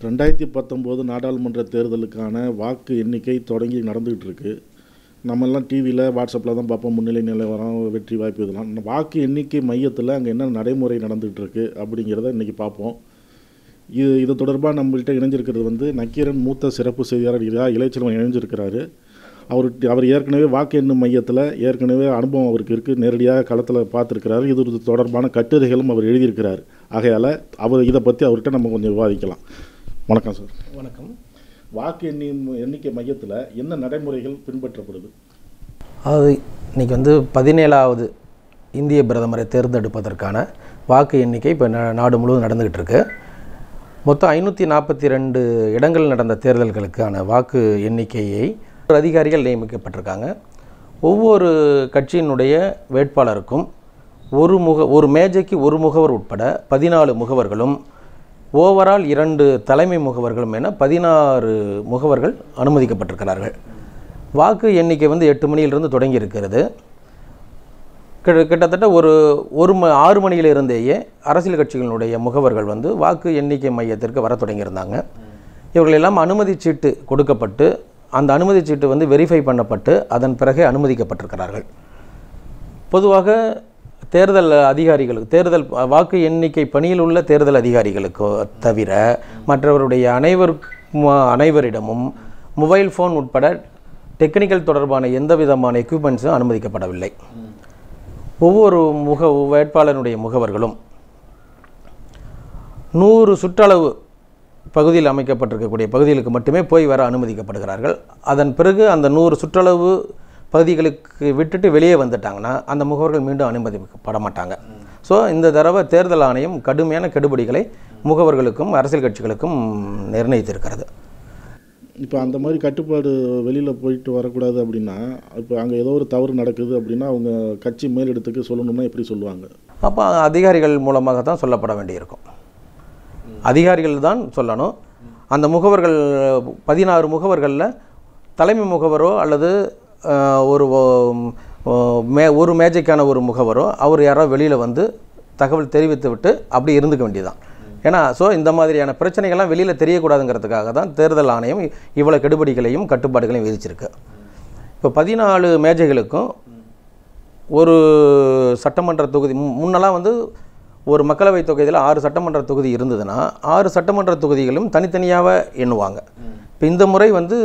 ரெண்டாயிரத்தி பத்தொம்போது நாடாளுமன்ற தேர்தலுக்கான வாக்கு எண்ணிக்கை தொடங்கி நடந்துகிட்டு இருக்கு நம்மெல்லாம் டிவியில் வாட்ஸ்அப்பில் தான் பார்ப்போம் முன்னிலை நிலவரம் வெற்றி வாய்ப்பு இதெல்லாம் இந்த வாக்கு எண்ணிக்கை மையத்தில் அங்கே என்ன நடைமுறை நடந்துகிட்டு இருக்கு அப்படிங்கிறத இன்றைக்கி பார்ப்போம் இது இது தொடர்பாக நம்மள்கிட்ட இணைஞ்சிருக்கிறது வந்து நக்கீரன் மூத்த சிறப்பு செய்தியாளர் இதா இளைச்செல்வன் இணைஞ்சிருக்கிறாரு அவர் அவர் ஏற்கனவே வாக்கு எண்ணும் மையத்தில் ஏற்கனவே அனுபவம் அவருக்கு இருக்குது நேரடியாக களத்தில் பார்த்துருக்கிறாரு இது ஒரு தொடர்பான கட்டுரைகளும் அவர் எழுதியிருக்கிறார் ஆகையால் அவர் இதை பற்றி அவர்கிட்ட நம்ம கொஞ்சம் விவாதிக்கலாம் வணக்கம் சார் வணக்கம் வாக்கு எண்ணி எண்ணிக்கை மையத்தில் என்ன நடைமுறைகள் பின்பற்றப்படுது அது இன்னைக்கு வந்து பதினேழாவது இந்திய பிரதமரை தேர்ந்தெடுப்பதற்கான வாக்கு எண்ணிக்கை இப்போ நா- நாடு முழுவதும் நடந்துக்கிட்டு இருக்கு மொத்தம் ஐநூற்றி நாற்பத்தி ரெண்டு இடங்கள் நடந்த தேர்தல்களுக்கான வாக்கு எண்ணிக்கையை அதிகாரிகள் நியமிக்கப்பட்டிருக்காங்க ஒவ்வொரு கட்சியினுடைய வேட்பாளருக்கும் ஒரு முக ஒரு மேஜைக்கு ஒரு முகவர் உட்பட பதினாலு முகவர்களும் ஓவரால் இரண்டு தலைமை முகவர்களும் என பதினாறு முகவர்கள் அனுமதிக்கப்பட்டிருக்கிறார்கள் வாக்கு எண்ணிக்கை வந்து எட்டு மணியிலிருந்து தொடங்கி இருக்கிறது கிட்ட கிட்டத்தட்ட ஒரு ஒரு ம ஆறு மணியிலிருந்தேயே அரசியல் கட்சிகளுடைய முகவர்கள் வந்து வாக்கு எண்ணிக்கை மையத்திற்கு வர தொடங்கியிருந்தாங்க இவர்கள் எல்லாம் அனுமதி சீட்டு கொடுக்கப்பட்டு அந்த அனுமதி சீட்டு வந்து வெரிஃபை பண்ணப்பட்டு அதன் பிறகே அனுமதிக்கப்பட்டிருக்கிறார்கள் பொதுவாக தேர்தல் அதிகாரிகளுக்கு தேர்தல் வாக்கு எண்ணிக்கை பணியில் உள்ள தேர்தல் அதிகாரிகளுக்கு தவிர மற்றவருடைய அனைவருக்கும் அனைவரிடமும் மொபைல் ஃபோன் உட்பட டெக்னிக்கல் தொடர்பான எந்த விதமான எக்யூப்மெண்ட்ஸும் அனுமதிக்கப்படவில்லை ஒவ்வொரு முக வேட்பாளருடைய முகவர்களும் நூறு சுற்றளவு பகுதியில் அமைக்கப்பட்டிருக்கக்கூடிய பகுதிகளுக்கு மட்டுமே போய் வர அனுமதிக்கப்படுகிறார்கள் அதன் பிறகு அந்த நூறு சுற்றளவு பகுதிகளுக்கு விட்டுட்டு வெளியே வந்துட்டாங்கன்னா அந்த முகவர்கள் மீண்டும் அனுமதிக்கப்பட மாட்டாங்க ஸோ இந்த தடவை தேர்தல் ஆணையம் கடுமையான கெடுபிடிகளை முகவர்களுக்கும் அரசியல் கட்சிகளுக்கும் நிர்ணயித்திருக்கிறது இப்போ அந்த மாதிரி கட்டுப்பாடு வெளியில் போயிட்டு வரக்கூடாது அப்படின்னா இப்போ அங்கே ஏதோ ஒரு தவறு நடக்குது அப்படின்னா அவங்க கட்சி மேலிடத்துக்கு சொல்லணும்னா எப்படி சொல்லுவாங்க அப்போ அதிகாரிகள் மூலமாக தான் சொல்லப்பட வேண்டியிருக்கும் அதிகாரிகள் தான் சொல்லணும் அந்த முகவர்கள் பதினாறு முகவர்களில் தலைமை முகவரோ அல்லது அஹ், ஒரு ஓ- ஓ- மே ஒரு மேஜைக்கான ஒரு முகவரோ அவர் யாரோ வெளியில் வந்து தகவல் தெரிவித்து விட்டு அப்படி இருந்துக்க வேண்டியதுதான் ஏன்னா ஸோ இந்த மாதிரியான பிரச்சனைகள்லாம் வெளியில் தெரியக்கூடாதுங்கிறதுக்காக தான் தேர்தல் ஆணையம் இவ்வளோ கெடுபிடிகளையும் கட்டுப்பாடுகளையும் விதிச்சிருக்கு இப்போ பதினாலு மேஜைகளுக்கும் ஒரு சட்டமன்ற தொகுதி மு- முன்னெல்லாம் வந்து ஒரு மக்களவை தொகுதியில் ஆறு சட்டமன்ற தொகுதி இருந்ததுன்னா ஆறு சட்டமன்ற தொகுதிகளும் தனித்தனியாக எண்ணுவாங்க இப்போ இந்த முறை வந்து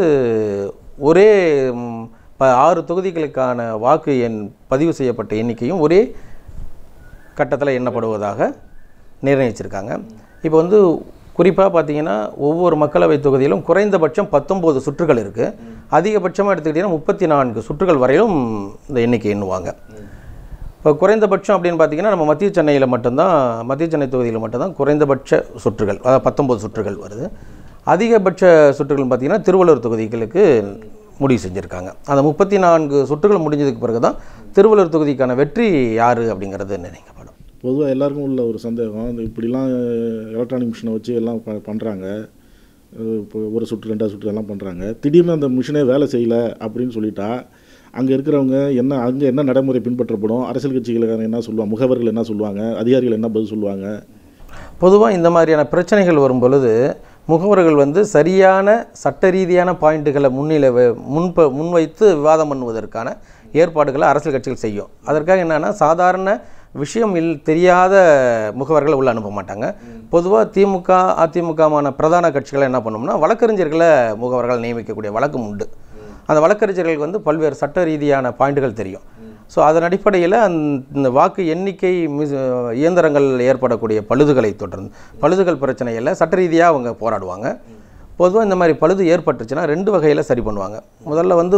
ஒரே ம், ப- ஆறு தொகுதிகளுக்கான வாக்கு எண் பதிவு செய்யப்பட்ட எண்ணிக்கையும் ஒரே கட்டத்தில் எண்ணப்படுவதாக நிர்ணயிச்சிருக்காங்க இப்போ வந்து குறிப்பாக பார்த்தீங்கன்னா ஒவ்வொரு மக்களவை தொகுதியிலும் குறைந்தபட்சம் பத்தொம்போது சுற்றுகள் இருக்குது அதிகபட்சமாக எடுத்துக்கிட்டிங்கன்னா முப்பத்தி நான்கு சுற்றுகள் வரையிலும் இந்த எண்ணிக்கை எண்ணுவாங்க இப்போ குறைந்தபட்சம் அப்படின்னு பார்த்தீங்கன்னா நம்ம மத்திய சென்னையில் மட்டும்தான் மத்திய சென்னை தொகுதியில் மட்டும்தான் குறைந்தபட்ச சுற்றுகள் அதாவது பத்தொம்போது சுற்றுகள் வருது அதிகபட்ச சுற்றுகள் பார்த்தீங்கன்னா திருவள்ளூர் தொகுதிகளுக்கு முடிவு செஞ்சுருக்காங்க அந்த முப்பத்தி நான்கு சுற்றுகள் முடிஞ்சதுக்கு பிறகு தான் திருவள்ளூர் தொகுதிக்கான வெற்றி யார் அப்படிங்கிறது நினைக்கப்படும் பொதுவாக எல்லாருக்கும் உள்ள ஒரு சந்தேகம் இந்த இப்படிலாம் எலக்ட்ரானிக் மிஷினை வச்சு எல்லாம் ப பண்ணுறாங்க இப்போ ஒரு சுற்று ரெண்டாவது சுற்று எல்லாம் பண்ணுறாங்க திடீர்னு அந்த மிஷினே வேலை செய்யலை அப்படின்னு சொல்லிட்டா அங்கே இருக்கிறவங்க என்ன அங்கே என்ன நடைமுறை பின்பற்றப்படும் அரசியல் கட்சிகளுக்கான என்ன சொல்லுவாங்க முகவர்கள் என்ன சொல்லுவாங்க அதிகாரிகள் என்ன பதில் சொல்லுவாங்க பொதுவாக இந்த மாதிரியான பிரச்சனைகள் வரும் பொழுது முகவர்கள் வந்து சரியான சட்ட ரீதியான பாயிண்ட்டுகளை முன்னிலை வ- முன்ப முன்வைத்து விவாதம் பண்ணுவதற்கான ஏற்பாடுகளை அரசியல் கட்சிகள் செய்யும் அதற்காக என்னென்னா சாதாரண விஷயம் இல் தெரியாத முகவர்களை உள்ள அனுப்ப மாட்டாங்க பொதுவாக திமுக அதிமுகமான பிரதான கட்சிகளை என்ன பண்ணோம்னா வழக்கறிஞர்களை முகவர்கள் நியமிக்கக்கூடிய வழக்கம் உண்டு அந்த வழக்கறிஞர்களுக்கு வந்து பல்வேறு சட்ட ரீதியான பாயிண்ட்டுகள் தெரியும் ஸோ அதன் அடிப்படையில் அந்த வாக்கு எண்ணிக்கை மிஸ் இயந்திரங்கள் ஏற்படக்கூடிய பழுதுகளை தொடர்ந்து பழுதுகள் பிரச்சனையில் சட்ட ரீதியாக அவங்க போராடுவாங்க பொதுவாக இந்த மாதிரி பழுது ஏற்பட்டுச்சுன்னா ரெண்டு வகையில் சரி பண்ணுவாங்க முதல்ல வந்து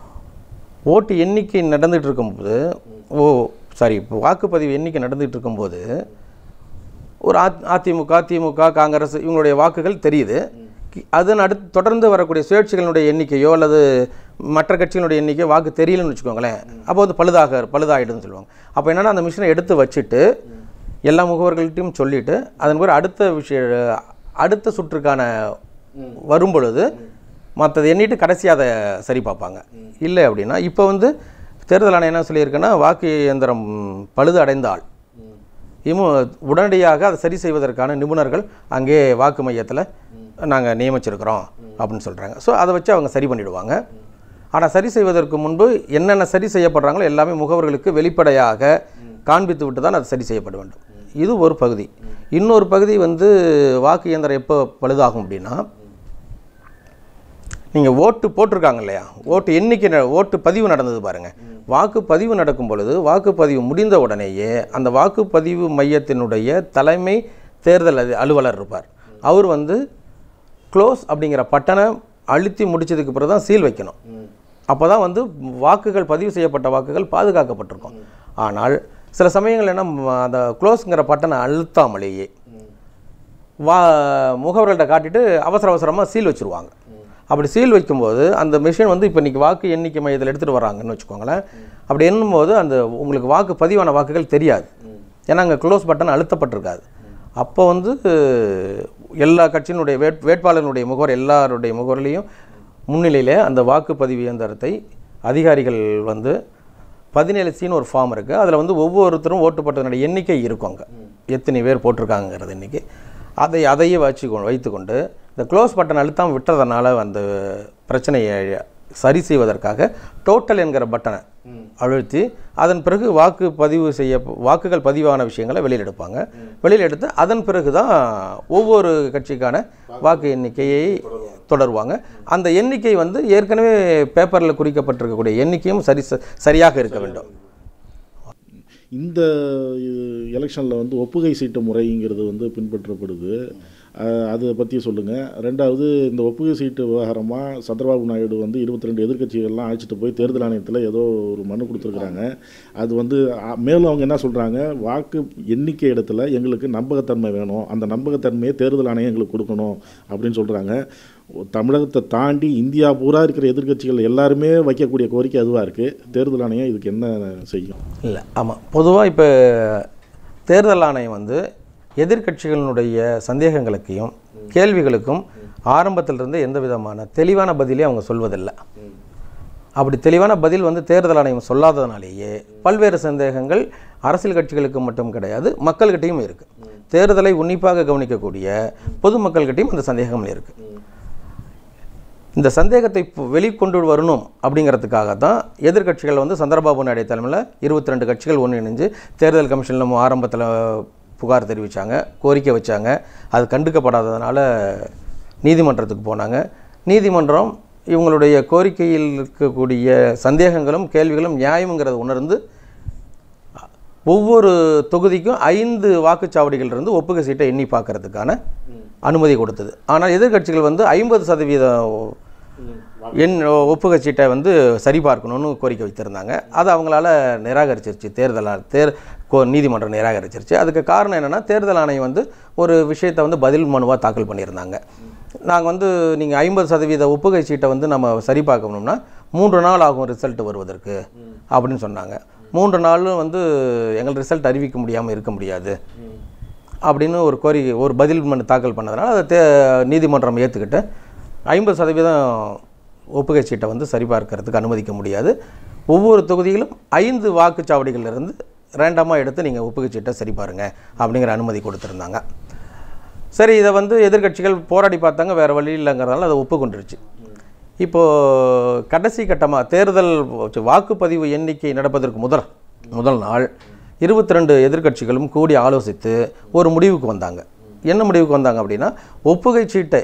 ஓட்டு எண்ணிக்கை நடந்துகிட்டு இருக்கும்போது ஓ சாரி இப்போ வாக்குப்பதிவு எண்ணிக்கை நடந்துகிட்டு இருக்கும்போது ஒரு அ- அதிமுக திமுக காங்கிரஸ் இவங்களுடைய வாக்குகள் தெரியுது கி- அதன் அடுத்து தொடர்ந்து வரக்கூடிய சுயேட்சைகளுடைய எண்ணிக்கையோ அல்லது மற்ற கட்சிகளுடைய எண்ணிக்கையோ வாக்கு தெரியலன்னு வச்சுக்கோங்களேன் அப்போ வந்து பழுதாக பழுதாயிடுன்னு சொல்லுவாங்க அப்போ என்னன்னா அந்த மிஷினை எடுத்து வச்சுட்டு எல்லா முகவர்கள்ட்டையும் சொல்லிட்டு அதன் பிறகு அடுத்த விஷய அடுத்த சுற்றுக்கான வரும் பொழுது மற்றது எண்ணிட்டு கடைசியாக அதை சரி பார்ப்பாங்க இல்லை அப்படின்னா இப்போ வந்து தேர்தல் ஆணையம் என்ன சொல்லியிருக்குன்னா வாக்கு இயந்திரம் பழுது அடைந்தால் இமு உடனடியாக அதை சரி செய்வதற்கான நிபுணர்கள் அங்கே வாக்கு மையத்தில் நாங்கள் நியமிச்சிருக்கிறோம் அப்படின்னு சொல்கிறாங்க ஸோ அதை வச்சு அவங்க சரி பண்ணிடுவாங்க ஆனால் சரி செய்வதற்கு முன்பு என்னென்ன சரி செய்யப்படுறாங்களோ எல்லாமே முகவர்களுக்கு வெளிப்படையாக காண்பித்து விட்டு தான் அது சரி செய்யப்பட வேண்டும் இது ஒரு பகுதி இன்னொரு பகுதி வந்து வாக்கு இயந்திரம் எப்போ பழுதாகும் அப்படின்னா நீங்கள் ஓட்டு போட்டிருக்காங்க இல்லையா ஓட்டு எண்ணிக்கை ந- ஓட்டு பதிவு நடந்தது பாருங்கள் வாக்குப்பதிவு நடக்கும் பொழுது வாக்குப்பதிவு முடிந்த உடனேயே அந்த வாக்குப்பதிவு மையத்தினுடைய தலைமை தேர்தல் அதி- அலுவலர் இருப்பார் அவர் வந்து க்ளோஸ் அப்படிங்கிற பட்டனை அழுத்தி முடிச்சதுக்கு பிறகு தான் சீல் வைக்கணும் அப்போ தான் வந்து வாக்குகள் பதிவு செய்யப்பட்ட வாக்குகள் பாதுகாக்கப்பட்டிருக்கும் ஆனால் சில சமயங்கள் என்ன ம- அந்த க்ளோஸ்ங்கிற பட்டனை அழுத்தாமலேயே வா முகவர்கள்ட்ட காட்டிட்டு அவசர அவசரமாக சீல் வச்சுருவாங்க அப்படி சீல் வைக்கும்போது அந்த மிஷின் வந்து இப்போ இன்றைக்கி வாக்கு எண்ணிக்கை மையத்தில் எடுத்துகிட்டு வராங்கன்னு வச்சுக்கோங்களேன் அப்படி எண்ணும்போது அந்த உங்களுக்கு வாக்கு பதிவான வாக்குகள் தெரியாது ஏன்னா அங்கே க்ளோஸ் பட்டன் அழுத்தப்பட்டிருக்காது அப்போ வந்து எல்லா கட்சியினுடைய வேட் வேட்பாளர்களுடைய முகவர் எல்லாருடைய முகவர்லையும் முன்னிலையில் அந்த வாக்குப்பதிவு இயந்திரத்தை அதிகாரிகள் வந்து பதினேழு சின்னு ஒரு ஃபார்ம் இருக்குது அதில் வந்து ஒவ்வொருத்தரும் ஓட்டு போட்டதனுடைய எண்ணிக்கை இருக்கும் அங்கே எத்தனை பேர் போட்டிருக்காங்கிறது எண்ணிக்கை அதை அதையே வச்சு வைத்துக்கொண்டு இந்த க்ளோஸ் பட்டன் அழுத்தாமல் விட்டுறதுனால அந்த பிரச்சனையை சரி செய்வதற்காக டோட்டல் என்கிற பட்டனை அழுத்தி அதன் பிறகு வாக்கு பதிவு செய்ய வாக்குகள் பதிவான விஷயங்களை வெளியில் எடுப்பாங்க வெளியில் எடுத்து அதன் பிறகு தான் ஒவ்வொரு கட்சிக்கான வாக்கு எண்ணிக்கையை தொடருவாங்க அந்த எண்ணிக்கை வந்து ஏற்கனவே பேப்பரில் குறிக்கப்பட்டிருக்கக்கூடிய எண்ணிக்கையும் சரி ச- சரியாக இருக்க வேண்டும் இந்த எலெக்ஷனில் வந்து ஒப்புகை சீட்டு முறைங்கிறது வந்து பின்பற்றப்படுது அஹ், அதை பற்றி சொல்லுங்கள் ரெண்டாவது இந்த ஒப்புகை சீட்டு விவகாரமாக சந்திரபாபு நாயுடு வந்து இருபத்தி ரெண்டு எதிர்க்கட்சிகள்லாம் அழைச்சிட்டு போய் தேர்தல் ஆணையத்தில் ஏதோ ஒரு மனு கொடுத்துருக்குறாங்க அது வந்து அ- மேலும் அவங்க என்ன சொல்கிறாங்க வாக்கு எண்ணிக்கை இடத்துல எங்களுக்கு நம்பகத்தன்மை வேணும் அந்த நம்பகத்தன்மையை தேர்தல் ஆணையம் எங்களுக்கு கொடுக்கணும் அப்படின்னு சொல்கிறாங்க தமிழகத்தை தாண்டி இந்தியா பூரா இருக்கிற எதிர்க்கட்சிகள் எல்லாருமே வைக்கக்கூடிய கோரிக்கை அதுவாக இருக்குது தேர்தல் ஆணையம் இதுக்கு என்ன செய்யும் இல்லை ஆமாம் பொதுவாக இப்போ தேர்தல் ஆணையம் வந்து எதிர்க்கட்சிகளினுடைய சந்தேகங்களுக்கையும் கேள்விகளுக்கும் ஆரம்பத்திலிருந்து எந்த விதமான தெளிவான பதிலே அவங்க சொல்வதில்லை அப்படி தெளிவான பதில் வந்து தேர்தல் ஆணையம் சொல்லாததுனாலேயே பல்வேறு சந்தேகங்கள் அரசியல் கட்சிகளுக்கு மட்டும் கிடையாது மக்கள்கிட்டையும் இருக்குது தேர்தலை உன்னிப்பாக கவனிக்கக்கூடிய பொதுமக்கள்கிட்டையும் அந்த சந்தேகம் இருக்குது இந்த சந்தேகத்தை பு- வெளிக்கொண்டு வரணும் அப்படிங்கிறதுக்காக தான் எதிர்க்கட்சிகள் வந்து சந்திரபாபு நாயுடு தலைமையில் இருபத்தி ரெண்டு கட்சிகள் ஒன்றிணைஞ்சு தேர்தல் கமிஷனில் நம்ம ஆரம்பத்தில் புகார் தெரிவித்தாங்க கோரிக்கை வச்சாங்க அது கண்டுக்கப்படாததுனால நீதிமன்றத்துக்கு போனாங்க நீதிமன்றம் இவங்களுடைய கோரிக்கையில் இருக்கக்கூடிய சந்தேகங்களும் கேள்விகளும் நியாயம்ங்கிறத உணர்ந்து ஒவ்வொரு தொகுதிக்கும் ஐந்து வாக்குச்சாவடிகள் இருந்து ஒப்புகை சீட்டை எண்ணி பார்க்கறதுக்கான அனுமதி கொடுத்தது ஆனால் எதிர்க்கட்சிகள் வந்து ஐம்பது சதவீதம் எண் ஒப்புகை சீட்டை வந்து சரிபார்க்கணும்னு கோரிக்கை வைத்திருந்தாங்க அதை அவங்களால நிராகரிச்சிருச்சு தேர்தல் ஆ- தேர் கோ நீதிமன்றம் நிராகரிச்சிருச்சு அதுக்கு காரணம் என்னென்னா தேர்தல் ஆணையம் வந்து ஒரு விஷயத்தை வந்து பதில் மனுவாக தாக்கல் பண்ணியிருந்தாங்க நாங்கள் வந்து நீங்கள் ஐம்பது சதவீத ஒப்புகை சீட்டை வந்து நம்ம சரி பார்க்கணும்னா மூன்று நாள் ஆகும் ரிசல்ட் வருவதற்கு அப்படின்னு சொன்னாங்க மூன்று நாளும் வந்து எங்கள் ரிசல்ட் அறிவிக்க முடியாமல் இருக்க முடியாது அப்படின்னு ஒரு கோரிக்கை ஒரு பதில் மனு தாக்கல் பண்ணதுனால அதை தே நீதிமன்றம் ஏற்றுக்கிட்டு ஐம்பது சதவீதம் ஒப்புகை சீட்டை வந்து சரிபார்க்கறதுக்கு அனுமதிக்க முடியாது ஒவ்வொரு தொகுதியிலும் ஐந்து வாக்குச்சாவடிகள்ல இருந்து ரேண்டமாக எடுத்து நீங்கள் ஒப்புகை சீட்டை சரி பாருங்க அப்படிங்கிற அனுமதி கொடுத்துருந்தாங்க சரி இதை வந்து எதிர்க்கட்சிகள் போராடி பார்த்தாங்க வேறு வழி இல்லைங்கிறதால அதை ஒப்புக்கொண்டுருச்சு இப்போது கடைசி கட்டமாக தேர்தல் வாக்குப்பதிவு எண்ணிக்கை நடப்பதற்கு முதல் முதல் நாள் இருபத்தி ரெண்டு எதிர்க்கட்சிகளும் கூடி ஆலோசித்து ஒரு முடிவுக்கு வந்தாங்க என்ன முடிவுக்கு வந்தாங்க அப்படின்னா ஒப்புகை சீட்டை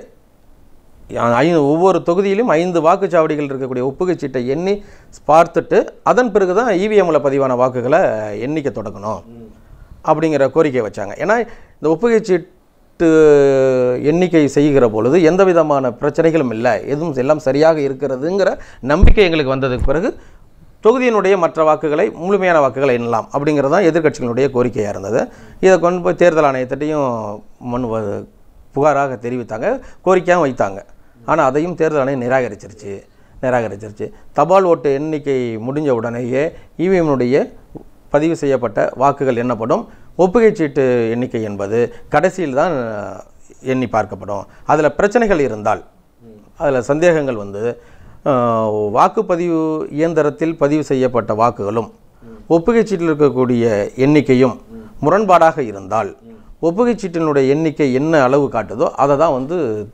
ஐ ஒவ்வொரு தொகுதியிலும் ஐந்து வாக்குச்சாவடிகள் இருக்கக்கூடிய ஒப்புகை சீட்டை எண்ணி பார்த்துட்டு அதன் பிறகு தான் இவிஎம்மில் பதிவான வாக்குகளை எண்ணிக்கை தொடங்கணும் அப்படிங்கிற கோரிக்கை வச்சாங்க ஏன்னா இந்த ஒப்புகை சீட்டு எண்ணிக்கை செய்கிற பொழுது எந்த விதமான பிரச்சனைகளும் இல்லை எதுவும் எல்லாம் சரியாக இருக்கிறதுங்கிற நம்பிக்கை எங்களுக்கு வந்ததுக்கு பிறகு தொகுதியினுடைய மற்ற வாக்குகளை முழுமையான வாக்குகளை எண்ணலாம் அப்படிங்கிறது தான் எதிர்க்கட்சிகளுடைய கோரிக்கையாக இருந்தது இதை கொண்டு போய் தேர்தல் ஆணையத்திட்டையும் மனு வ- புகாராக தெரிவித்தாங்க கோரிக்கையாகவும் வைத்தாங்க ஆனால் அதையும் தேர்தல் ஆணையம் நிராகரிச்சிருச்சு நிராகரிச்சிருச்சு தபால் ஓட்டு எண்ணிக்கை முடிஞ்ச உடனேயே இவிஎம்னுடைய பதிவு செய்யப்பட்ட வாக்குகள் எண்ணப்படும் ஒப்புகை சீட்டு எண்ணிக்கை என்பது கடைசியில் தான் எண்ணி பார்க்கப்படும் அதில் பிரச்சனைகள் இருந்தால் அதில் சந்தேகங்கள் வந்து அஹ், வாக்குப்பதிவு இயந்திரத்தில் பதிவு செய்யப்பட்ட வாக்குகளும் ஒப்புகைச் சீட்டில் இருக்கக்கூடிய எண்ணிக்கையும் முரண்பாடாக இருந்தால் ஒப்புகைச் சீட்டினுடைய எண்ணிக்கை என்ன அளவு காட்டுதோ அதை தான் வந்து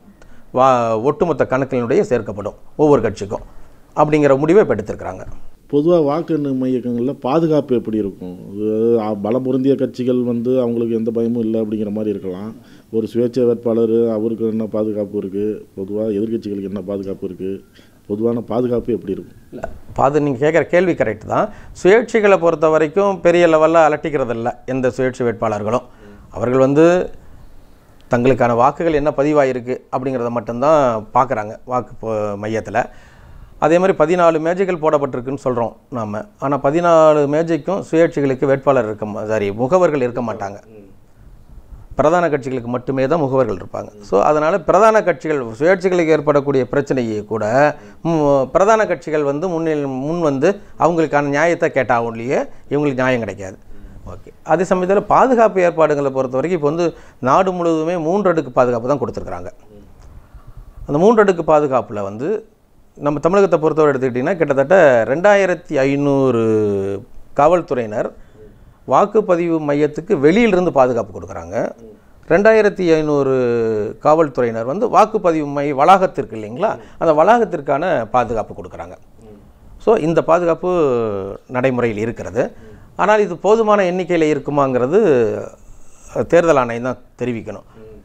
வா ஒட்டுமொத்த கணக்கினுடைய சேர்க்கப்படும் ஒவ்வொரு கட்சிக்கும் அப்படிங்கிற முடிவை இப்போ எடுத்திருக்கிறாங்க பொதுவாக வாக்கு எண்ணும் மையங்களில் பாதுகாப்பு எப்படி இருக்கும் அது, அ, பலம் பொருந்திய கட்சிகள் வந்து அவங்களுக்கு எந்த பயமும் இல்லை அப்படிங்கிற மாதிரி இருக்கலாம் ஒரு சுயேட்சை வேட்பாளர் அவருக்கு என்ன பாதுகாப்பு இருக்குது பொதுவாக எதிர்க்கட்சிகளுக்கு என்ன பாதுகாப்பு இருக்குது பொதுவான பாதுகாப்பு எப்படி இருக்கும் இல்லை பாது நீங்கள் கேட்குற கேள்வி கரெக்ட் தான் சுயேட்சைகளை பொறுத்த வரைக்கும் பெரிய லெவலில் அலட்டிக்கிறது இல்லை எந்த சுயேட்சை வேட்பாளர்களும் அவர்கள் வந்து தங்களுக்கான வாக்குகள் என்ன பதிவாயிருக்கு அப்படிங்கிறத மட்டும்தான் பார்க்குறாங்க வாக்கு மையத்தில் அதே மாதிரி பதினாலு மேஜைகள் போடப்பட்டிருக்குன்னு சொல்கிறோம் நாம் ஆனால் பதினாலு மேஜைக்கும் சுயேட்சைகளுக்கு வேட்பாளர் இருக்க சாரி முகவர்கள் இருக்க மாட்டாங்க பிரதான கட்சிகளுக்கு மட்டுமே தான் முகவர்கள் இருப்பாங்க ஸோ அதனால் பிரதான கட்சிகள் சுயேட்சைகளுக்கு ஏற்படக்கூடிய பிரச்சனையை கூட ம், பிரதான கட்சிகள் வந்து முன்னில் முன் வந்து அவங்களுக்கான நியாயத்தை கேட்டால் ஒழிய இவங்களுக்கு நியாயம் கிடைக்காது ஓகே அதே சமயத்தில் பாதுகாப்பு ஏற்பாடுகளை பொறுத்த வரைக்கும் இப்போ வந்து நாடு முழுவதுமே மூன்று அடுக்கு பாதுகாப்பு தான் கொடுத்துருக்குறாங்க அந்த மூன்று அடுக்கு பாதுகாப்பில் வந்து நம்ம தமிழகத்தை பொறுத்தவரை எடுத்துக்கிட்டிங்கன்னா கிட்டத்தட்ட ரெண்டாயிரத்தி ஐநூறு காவல்துறையினர் வாக்குப்பதிவு மையத்துக்கு வெளியிலிருந்து பாதுகாப்பு கொடுக்குறாங்க ரெண்டாயிரத்தி ஐநூறு காவல்துறையினர் வந்து வாக்குப்பதிவு மைய வளாகத்திற்கு இல்லைங்களா அந்த வளாகத்திற்கான பாதுகாப்பு கொடுக்குறாங்க ஸோ இந்த பாதுகாப்பு நடைமுறையில் இருக்கிறது ஆனால் இது போதுமான எண்ணிக்கையில் இருக்குமாங்கிறது அஹ், தேர்தல் ஆணையம் தான் தெரிவிக்கணும்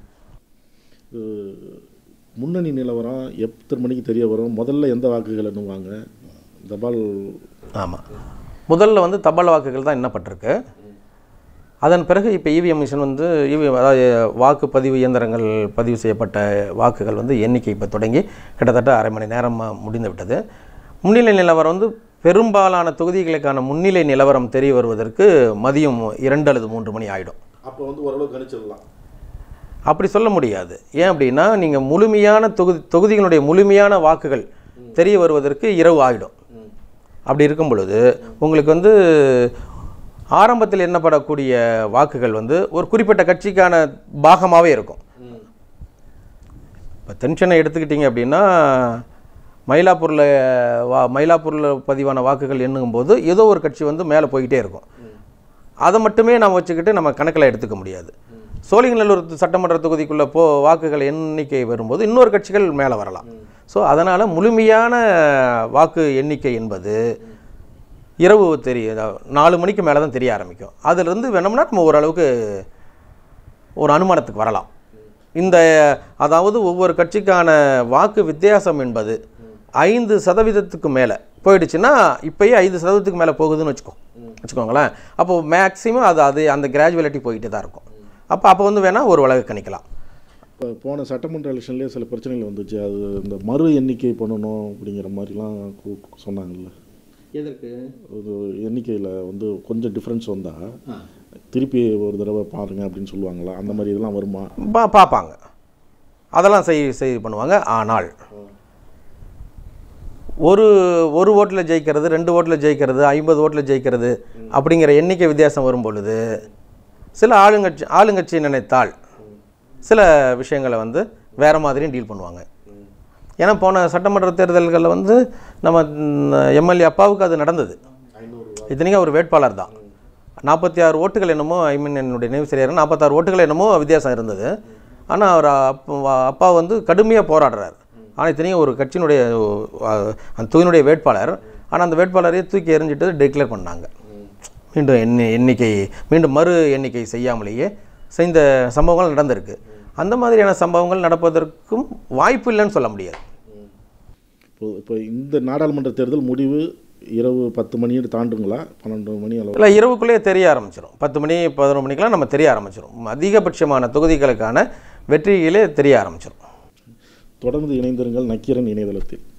முன்னணி நிலவரம் எத்தனை மணிக்கு தெரிய வரும் முதல்ல எந்த வாக்குகள் எண்ணுவாங்க தபால் ஆமாம் முதல்ல வந்து தபால் வாக்குகள் தான் எண்ணப்பட்டிருக்கு அதன் பிறகு இப்போ இவிஎம் மிஷின் வந்து இவிஎம் அதாவது வாக்குப்பதிவு இயந்திரங்கள் பதிவு செய்யப்பட்ட வாக்குகள் வந்து எண்ணிக்கை இப்போ தொடங்கி கிட்டத்தட்ட அரை மணி நேரமாக முடிந்து விட்டது முன்னிலை நிலவரம் வந்து பெரும்பாலான தொகுதிகளுக்கான முன்னிலை நிலவரம் தெரிய வருவதற்கு மதியம் இரண்டு அல்லது மூன்று மணி ஆகிடும் அப்போ வந்து ஓரளவு கணிச்சிடலாம் அப்படி சொல்ல முடியாது ஏன் அப்படின்னா நீங்கள் முழுமையான தொகுதி தொகுதிகளுடைய முழுமையான வாக்குகள் தெரிய வருவதற்கு இரவு ஆகிடும் அப்படி இருக்கும் பொழுது உங்களுக்கு வந்து ஆரம்பத்தில் எண்ணப்படக்கூடிய வாக்குகள் வந்து ஒரு குறிப்பிட்ட கட்சிக்கான பாகமாகவே இருக்கும் இப்போ தென்சென்னை எடுத்துக்கிட்டிங்க அப்படின்னா மயிலாப்பூரில் வா மயிலாப்பூரில் பதிவான வாக்குகள் எண்ணும்போது ஏதோ ஒரு கட்சி வந்து மேலே போய்கிட்டே இருக்கும் அதை மட்டுமே நம்ம வச்சுக்கிட்டு நம்ம கணக்கில் எடுத்துக்க முடியாது சோழிங்கநல்லூர் சட்டமன்ற தொகுதிக்குள்ளே போ வாக்குகள் எண்ணிக்கை வரும்போது இன்னொரு கட்சிகள் மேலே வரலாம் ஸோ அதனால் முழுமையான வாக்கு எண்ணிக்கை என்பது இரவு தெரிய நாலு மணிக்கு மேலே தான் தெரிய ஆரம்பிக்கும் அதிலிருந்து வேணும்னா நம்ம ஓரளவுக்கு ஒரு அனுமானத்துக்கு வரலாம் இந்த அதாவது ஒவ்வொரு கட்சிக்கான வாக்கு வித்தியாசம் என்பது ஐந்து சதவீதத்துக்கு மேலே போயிடுச்சுன்னா இப்போயே ஐந்து சதவீதத்துக்கு மேலே போகுதுன்னு வச்சுக்கோ வச்சுக்கோங்களேன் அப்போ மேக்ஸிமம் அது அது அந்த கிராஜுவலிட்டி போயிட்டு தான் இருக்கும் அப்போ அப்போ வந்து வேணால் ஒரு வழக்கு கணிக்கலாம் இப்போ போன சட்டமன்ற எலெக்ஷன்லேயே சில பிரச்சனைகள் வந்துச்சு அது இந்த மறு எண்ணிக்கை பண்ணணும் அப்படிங்கிற மாதிரிலாம் கு- சொன்னாங்கல்ல எதற்கு ஒரு எண்ணிக்கையில் வந்து கொஞ்சம் டிஃப்ரென்ஸ் வந்தால் திருப்பி ஒரு தடவை பாருங்க அப்படின்னு சொல்லுவாங்களா அந்த மாதிரி இதெல்லாம் வருமா பா பார்ப்பாங்க அதெல்லாம் செய் செய் பண்ணுவாங்க ஆனால் ஒரு ஒரு ஓட்டில் ஜெயிக்கிறது ரெண்டு ஓட்டில் ஜெயிக்கிறது ஐம்பது ஓட்டில் ஜெயிக்கிறது அப்படிங்கிற எண்ணிக்கை வித்தியாசம் வரும் பொழுது சில ஆளுங்கட்சி ஆளுங்கட்சி நினைத்தால் சில விஷயங்களை வந்து வேறு மாதிரியும் டீல் பண்ணுவாங்க ஏன்னா போன சட்டமன்ற தேர்தல்களில் வந்து நம்ம எம்எல்ஏ அப்பாவுக்கு அது நடந்தது இத்தனைக்கும் அவர் வேட்பாளர் தான் நாற்பத்தி ஆறு ஓட்டுகள் என்னமோ ஐ மீன் என்னுடைய நினைவு சரியாக நாற்பத்தாறு ஓட்டுகள் என்னமோ வித்தியாசம் இருந்தது ஆனால் அவர் அப்பா அப்பா வந்து கடுமையாக போராடுறார் ஆனால் இத்தனையும் ஒரு கட்சியினுடைய அஹ், அந்த தொகுதியினுடைய வேட்பாளர் ஆனால் அந்த வேட்பாளரையே தூக்கி எறிஞ்சிட்டு டிக்ளேர் பண்ணாங்க மீண்டும் எண்ணி எண்ணிக்கை மீண்டும் மறு எண்ணிக்கை செய்யாமலேயே செய்த சம்பவங்கள் நடந்திருக்கு அந்த மாதிரியான சம்பவங்கள் நடப்பதற்கும் வாய்ப்பு இல்லைன்னு சொல்ல முடியாது இப்போ இப்போ இந்த நாடாளுமன்ற தேர்தல் முடிவு இரவு பத்து மணியை தாண்டுங்களா பன்னெண்டு மணி அளவு இல்லை இரவுக்குள்ளேயே தெரிய ஆரம்பிச்சிடும் பத்து மணி பதினொரு மணிக்கெலாம் நம்ம தெரிய ஆரம்பிச்சிடும் அதிகபட்சமான தொகுதிகளுக்கான வெற்றிகளே தெரிய ஆரம்பிச்சிடும் தொடர்ந்து இணைந்திருங்கள் நக்கீரன் இணையதளத்தில்